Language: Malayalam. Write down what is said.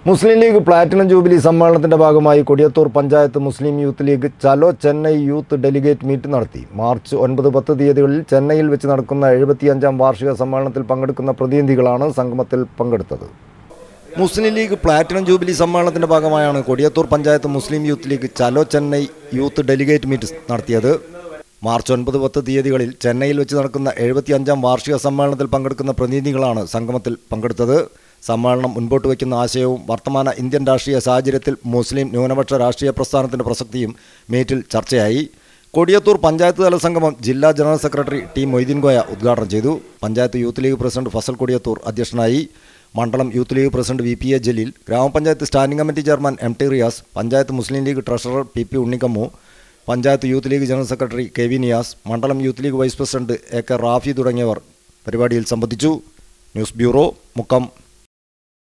മുസ്ലിം ലീഗ് പ്ലാറ്റിനം ജൂബിലി സമ്മേളനത്തിന്റെ ഭാഗമായി Kodiyathur panchayat Muslim Youth League Chalo Chennai youth delegate meet നടത്തി മാർച്ച് ഒൻപത് പത്ത് തീയതികളിൽ ചെന്നൈയിൽ വെച്ച് നടക്കുന്ന എഴുപത്തിയഞ്ചാം വാർഷിക സമ്മേളനത്തിൽ പങ്കെടുക്കുന്ന പ്രതിനിധികളാണ് സംഗമത്തിൽ പങ്കെടുത്തത് മുസ്ലിം ലീഗ് പ്ലാറ്റിനം ജൂബിലി സമ്മേളനത്തിന്റെ ഭാഗമായാണ് Kodiyathur panchayat Muslim Youth League Chalo Chennai youth delegate meet നടത്തിയത് മാർച്ച് ഒൻപത് പത്ത് തീയതികളിൽ ചെന്നൈയിൽ വെച്ച് നടക്കുന്ന എഴുപത്തിയഞ്ചാം വാർഷിക സമ്മേളനത്തിൽ പങ്കെടുക്കുന്ന പ്രതിനിധികളാണ് സംഗമത്തിൽ പങ്കെടുത്തത് സമ്മേളനം മുൻപോട്ട് വയ്ക്കുന്ന ആശയവും വർത്തമാന ഇന്ത്യൻ രാഷ്ട്രീയ സാഹചര്യത്തിൽ മുസ്ലിം ന്യൂനപക്ഷ രാഷ്ട്രീയ പ്രസ്ഥാനത്തിന്റെ പ്രസക്തിയും മീറ്റിൽ ചർച്ചയായി കൊടിയത്തൂർ പഞ്ചായത്ത് തല സംഗമം ജില്ലാ general secretary T Moideen Goya ഉദ്ഘാടനം ചെയ്തു പഞ്ചായത്ത് യൂത്ത് ലീഗ് പ്രസിഡന്റ് ഫസൽ കൊടിയത്തൂർ അധ്യക്ഷനായി മണ്ഡലം Youth League president V P A Jaleel ഗ്രാമപഞ്ചായത്ത് standing committee chairman M T Riyas panchayat Muslim League treasurer P P Unnikkammu panchayat Youth League general secretary K V Niyas മണ്ഡലം Youth League vice president A K Rafi തുടങ്ങിയവർ പരിപാടിയിൽ സംബന്ധിച്ചു ന്യൂസ് ബ്യൂറോ മുക്കം